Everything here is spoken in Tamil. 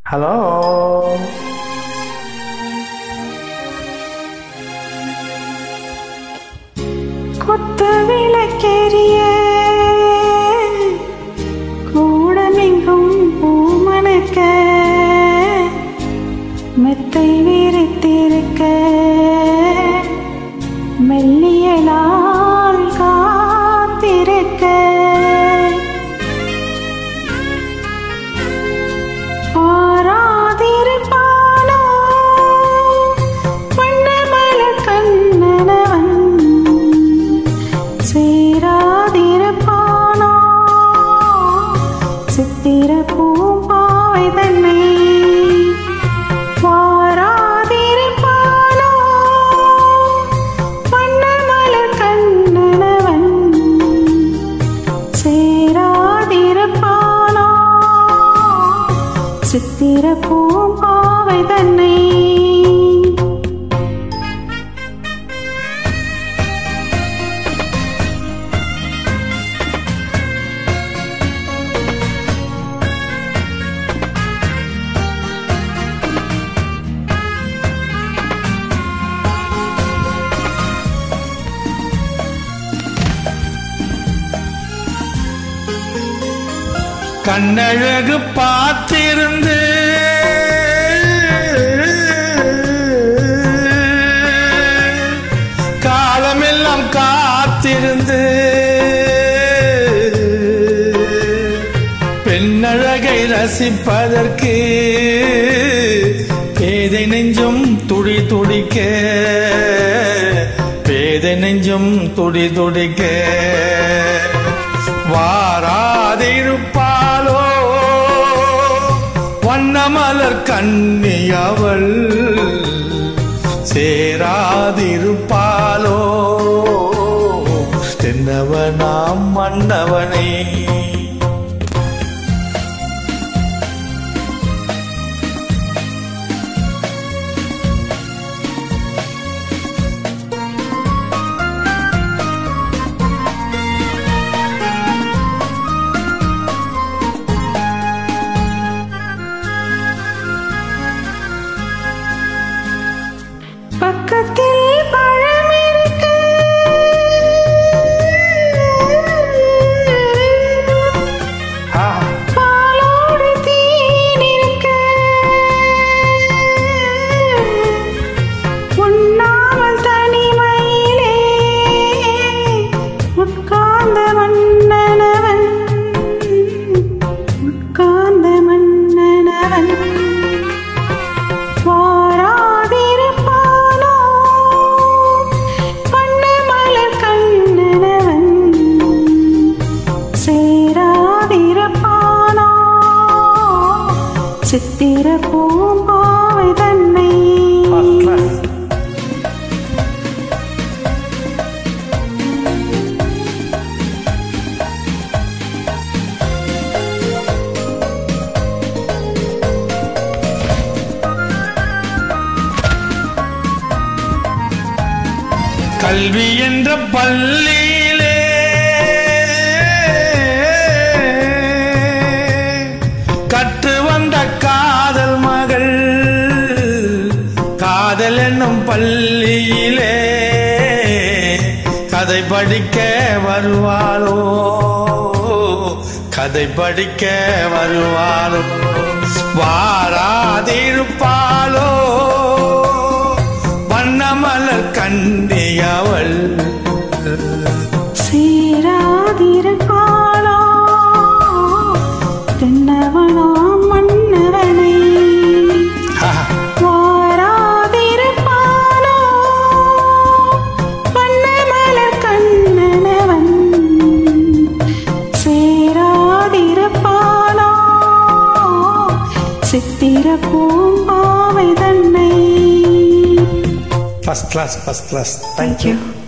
ஹலோ கொத்து விளக்கெரிய கூடமெங்கும் பூமணக்க மெத்தை விரித்திருக்க மெல்லியலால் காத்திருக்க ஆராதிருப்பானோ வண்ணமலர் கண்ணனவன் சேராதிருப்பானோ சித்திர பூம்பாவை தன்னை வாராதிருப்பானோ வண்ணமலர் கண்ணனவன் சேராதிருப்பானோ சித்திர பூம்பாவை தன்னை கண்ணழகு பார்த்திருந்து காலமெல்லாம் காத்திருந்து பெண்ணழகை ரசிப்பதற்கு பேதை நெஞ்சும் துடி துடிக்க பேதை நெஞ்சும் துடி துடிக்க வாராதிருப்பாளோ வண்ணமலர் கண்ணி அவள் சேராதிருப்பாளோ தென்னவனாம் மன்னவனே பக்கத்தில் பழம் இருக்கு ஆ, பாலோடு தேன் இருக்கு உண்ணாமல் தனிமையிலே உட்கார்ந்த மன்னனவன் உட்கார்ந்த மன்னனவன் வாராதிருப்பானோ வண்ணமலர் கண்ணனவன் சேராதிருப்பானோ சித்திர பூம்பாவை தன்னை first class. கல்வி என்ற பள்ளியிலே கற்று வந்த காதல் மகள் காதல் என்னும் பள்ளியிலே கதை படிக்க வருவாளோ கதை படிக்க வருவாளோ வாராதிருப்பாளோ வண்ணமலர் கண்டியவள் சேராதிருப்பாளோ தென்னவனாம் மன்னவனை வாராதிருப்பாளோ வண்ணமலர் கண்ணனவன் சேராதிருப்பாளோ சித்திர பூம்பாவை தன்னை first class first class Thank you.